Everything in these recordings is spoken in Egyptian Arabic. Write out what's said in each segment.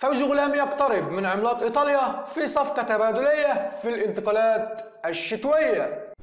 فوزي غلام يقترب من عملاق ايطاليا في صفقة تبادلية في الانتقالات الشتوية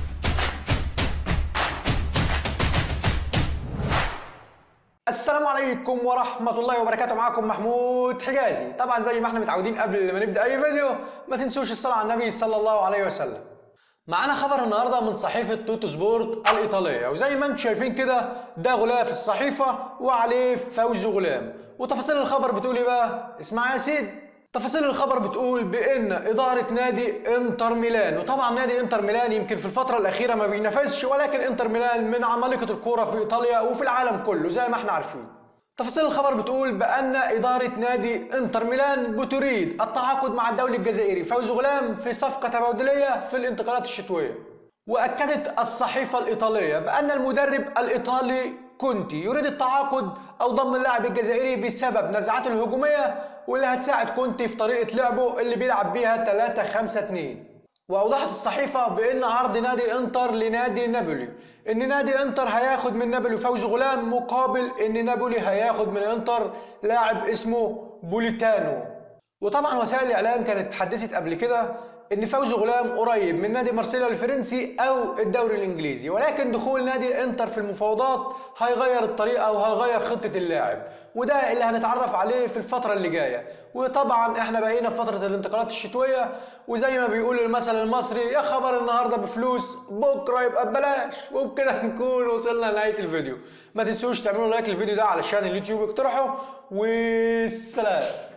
السلام عليكم ورحمة الله وبركاته معكم محمود حجازي طبعا زي ما احنا متعودين قبل ما نبدأ أي فيديو ما تنسوش الصلاة على النبي صلى الله عليه وسلم معانا خبر النهارده من صحيفة توتو سبورت الإيطالية وزي ما انتم شايفين كده ده غلاف الصحيفة وعليه فوزي غلام وتفاصيل الخبر بتقول ايه بقى؟ اسمع يا سيدي تفاصيل الخبر بتقول بان اداره نادي انتر ميلان وطبعا نادي انتر ميلان يمكن في الفتره الاخيره ما بينافسش ولكن انتر ميلان من عمالقه الكوره في ايطاليا وفي العالم كله زي ما احنا عارفين تفاصيل الخبر بتقول بان اداره نادي انتر ميلان بتريد التعاقد مع الدولي الجزائري فوزي غلام في صفقه تبادليه في الانتقالات الشتويه واكدت الصحيفه الايطاليه بان المدرب الايطالي كونتي يريد التعاقد او ضم اللاعب الجزائري بسبب نزعاته الهجوميه واللي هتساعد كونتي في طريقه لعبه اللي بيلعب بيها 3 5 2 واوضحت الصحيفه بان عرض نادي انتر لنادي نابولي ان نادي انتر هياخد من نابولي فوز غلام مقابل ان نابولي هياخد من انتر لاعب اسمه بوليتانو وطبعا وسائل الاعلام كانت اتحدثت قبل كده ان فوزي غلام قريب من نادي مارسيليا الفرنسي او الدوري الانجليزي ولكن دخول نادي انتر في المفاوضات هيغير الطريقه وهيغير خطه اللاعب وده اللي هنتعرف عليه في الفتره اللي جايه وطبعا احنا بقينا في فتره الانتقالات الشتويه وزي ما بيقول المثل المصري يا خبر النهارده بفلوس بكره يبقى ببلاش وبكده نكون وصلنا لنهايه الفيديو ما تنسوش تعملوا لايك للفيديو ده علشان اليوتيوب يقترحه والسلام